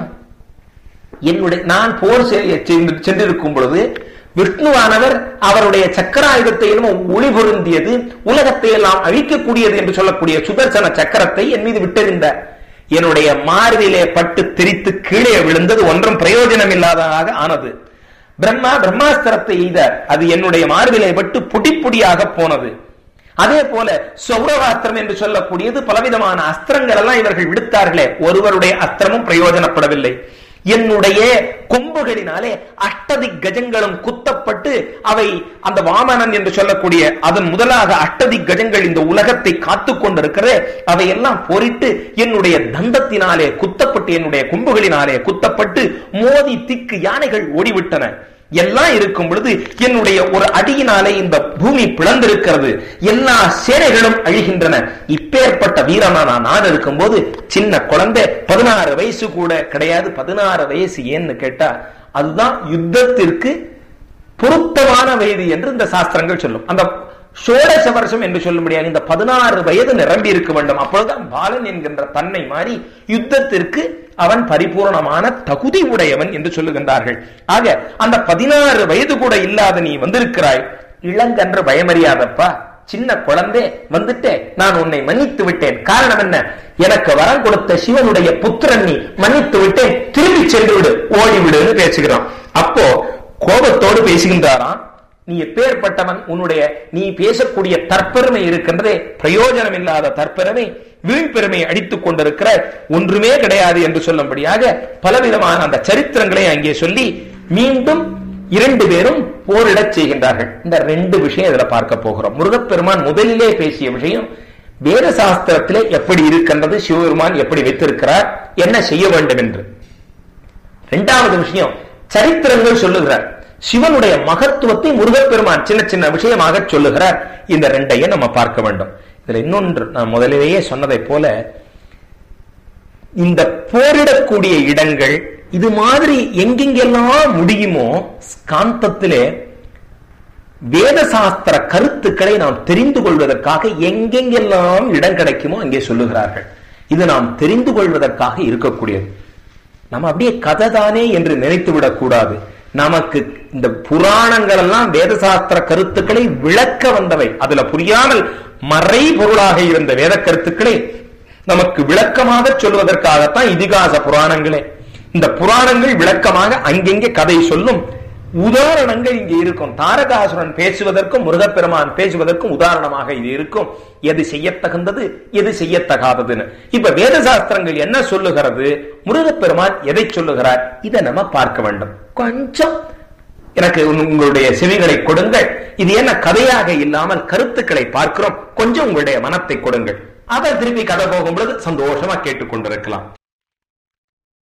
என்னுடைய நான் போர் செய்ய சென்று- சென்றிருக்கும் பொழுது விஷ்ணுவானவர் அவருடைய சக்கராயுதத்தையும் ஒளி பொருந்தியது உலகத்தை எல்லாம் அழிக்கக்கூடியது என்று சொல்லக்கூடிய சுதர்சன சக்கரத்தை என் மீது விட்டெறிந்தார் என்னுடைய மார்பிலே பட்டு திரித்து கீழே விழுந்தது ஒன்றும் பிரயோஜனம் இல்லாததாக ஆனது பிரம்மா பிரம்மாஸ்திரத்தை எய்தார் அது என்னுடைய மார்பிலே பட்டு பொடி பொடியாக போனது அதே போல சௌரவாஸ்திரம் என்று சொல்லக்கூடியது பலவிதமான அஸ்திரங்கள் எல்லாம் இவர்கள் விடுத்தார்களே ஒருவருடைய அஸ்திரமும் பிரயோஜனப்படவில்லை என்னுடைய கொம்புகளினாலே அஷ்டதி கஜங்களும் குத்தப்பட்டு அவை அந்த வாமனன் என்று சொல்லக்கூடிய அதன் முதலாக அஷ்டதி கஜங்கள் இந்த உலகத்தை காத்து கொண்டிருக்கிறது அவையெல்லாம் போரிட்டு என்னுடைய தந்தத்தினாலே குத்தப்பட்டு என்னுடைய கொம்புகளினாலே குத்தப்பட்டு மோதி திக்கு யானைகள் ஓடிவிட்டன எல்லாம் இருக்கும் பொழுது என்னுடைய ஒரு அடியினாலே இந்த பூமி பிளந்திருக்கிறது எல்லா சேனைகளும் அழிகின்றன இப்பேற்பட்ட வீரனா நான் நாடு இருக்கும்போது சின்ன குழந்தை பதினாறு வயசு கூட கிடையாது பதினாறு வயசு ஏன்னு கேட்டா அதுதான் யுத்தத்திற்கு பொருத்தமான வயது என்று இந்த சாஸ்திரங்கள் சொல்லும் அந்த ஷோடச வருஷம் என்று சொல்ல முடியாது இந்த பதினாறு வயது நிரம்பி இருக்க வேண்டும் அப்பொழுதுதான் பாலன் என்கின்ற தன்னை மாறி யுத்தத்திற்கு அவன் பரிபூர்ணமான தகுதி உடையவன் என்று சொல்லுகின்றார்கள் ஆக அந்த பதினாறு வயது கூட இல்லாத நீ வந்திருக்கிறாய் இளங்கன்று பயமறியாதப்பா சின்ன குழந்தை வந்துட்டே நான் உன்னை மன்னித்து விட்டேன் காரணம் என்ன எனக்கு வரம் கொடுத்த சிவனுடைய புத்திரன் நீ மன்னித்து விட்டேன் திரும்பி சென்று விடு ஓடிவிடுன்னு பேசுகிறான் அப்போ கோபத்தோடு பேசுகின்றாராம் நீ எப்பேற்பட்டவன் உன்னுடைய நீ பேசக்கூடிய தற்பெருமை இருக்கின்றதே பிரயோஜனம் இல்லாத தற்பெருமை வீண்பெருமை அடித்துக் கொண்டிருக்கிற ஒன்றுமே கிடையாது என்று சொல்லும்படியாக பலவிதமான அந்த சரித்திரங்களை அங்கே சொல்லி மீண்டும் இரண்டு பேரும் போரிடச் செய்கின்றார்கள் இந்த ரெண்டு விஷயம் இதுல பார்க்க போகிறோம் முருகப்பெருமான் முதலிலே பேசிய விஷயம் வேத சாஸ்திரத்திலே எப்படி இருக்கின்றது சிவபெருமான் எப்படி வைத்திருக்கிறார் என்ன செய்ய வேண்டும் என்று இரண்டாவது விஷயம் சரித்திரங்கள் சொல்லுகிறார் சிவனுடைய மகத்துவத்தை முருகப்பெருமான் சின்ன சின்ன விஷயமாக சொல்லுகிறார் இந்த ரெண்டையும் நம்ம பார்க்க வேண்டும் இதுல இன்னொன்று நான் முதலிலேயே சொன்னதை போல இந்த போரிடக்கூடிய இடங்கள் இது மாதிரி எங்கெங்கெல்லாம் முடியுமோ ஸ்காந்தத்திலே வேத சாஸ்திர கருத்துக்களை நாம் தெரிந்து கொள்வதற்காக எங்கெங்கெல்லாம் இடம் கிடைக்குமோ அங்கே சொல்லுகிறார்கள் இது நாம் தெரிந்து கொள்வதற்காக இருக்கக்கூடியது நம்ம அப்படியே கதை தானே என்று நினைத்து விடக்கூடாது நமக்கு இந்த புராணங்கள் எல்லாம் வேத சாஸ்திர கருத்துக்களை விளக்க வந்தவை அதுல புரியாமல் மறை பொருளாக இருந்த வேத கருத்துக்களை நமக்கு விளக்கமாக சொல்வதற்காகத்தான் இதிகாச புராணங்களே இந்த புராணங்கள் விளக்கமாக அங்கெங்கே கதை சொல்லும் உதாரணங்கள் இங்கே இருக்கும் தாரகாசுரன் பேசுவதற்கும் முருகப்பெருமான் பேசுவதற்கும் உதாரணமாக இது இருக்கும் எது செய்யத்தகுந்தது எது செய்யத்தகாததுன்னு இப்ப வேத சாஸ்திரங்கள் என்ன சொல்லுகிறது முருகப்பெருமான் எதை சொல்லுகிறார் இதை நம்ம பார்க்க வேண்டும் கொஞ்சம் எனக்கு உங்களுடைய செவிகளை கொடுங்கள் இது என்ன கதையாக இல்லாமல் கருத்துக்களை பார்க்கிறோம் கொஞ்சம் உங்களுடைய மனத்தை கொடுங்கள் அதை திருப்பி கதை போகும்பொழுது சந்தோஷமா கேட்டுக்கொண்டிருக்கலாம்